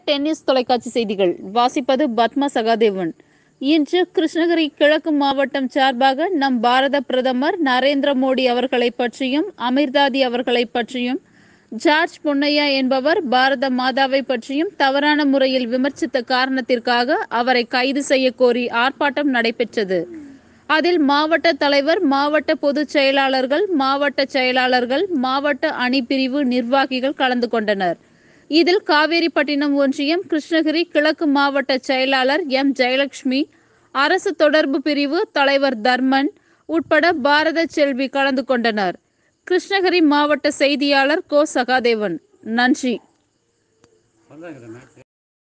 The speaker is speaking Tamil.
டென்னிஸ் தொலைக்காட்சி செய்திகள் வாசிப்பது பத்மா சகாதேவன் இன்று கிருஷ்ணகிரி கிழக்கு மாவட்டம் சார்பாக நம் பாரத பிரதமர் நரேந்திர மோடி அவர்களை பற்றியும் அமிர்தாதி அவர்களை பற்றியும் ஜார்ஜ் பொன்னையா என்பவர் பாரத மாதாவை பற்றியும் தவறான முறையில் விமர்சித்த காரணத்திற்காக அவரை கைது செய்ய கோரி ஆர்ப்பாட்டம் நடைபெற்றது அதில் மாவட்ட தலைவர் மாவட்ட பொதுச் செயலாளர்கள் மாவட்ட செயலாளர்கள் மாவட்ட அணிப்பிரிவு நிர்வாகிகள் கலந்து கொண்டனர் இதில் காவேரிப்பட்டினம் ஒன்றியம் கிருஷ்ணகிரி கிழக்கு மாவட்ட செயலாளர் எம் ஜெயலட்சுமி அரசு தொடர்பு பிரிவு தலைவர் தர்மன் உட்பட பாரத செல்வி கலந்து கொண்டனர் கிருஷ்ணகிரி மாவட்ட செய்தியாளர் கோ சகாதேவன் நன்றி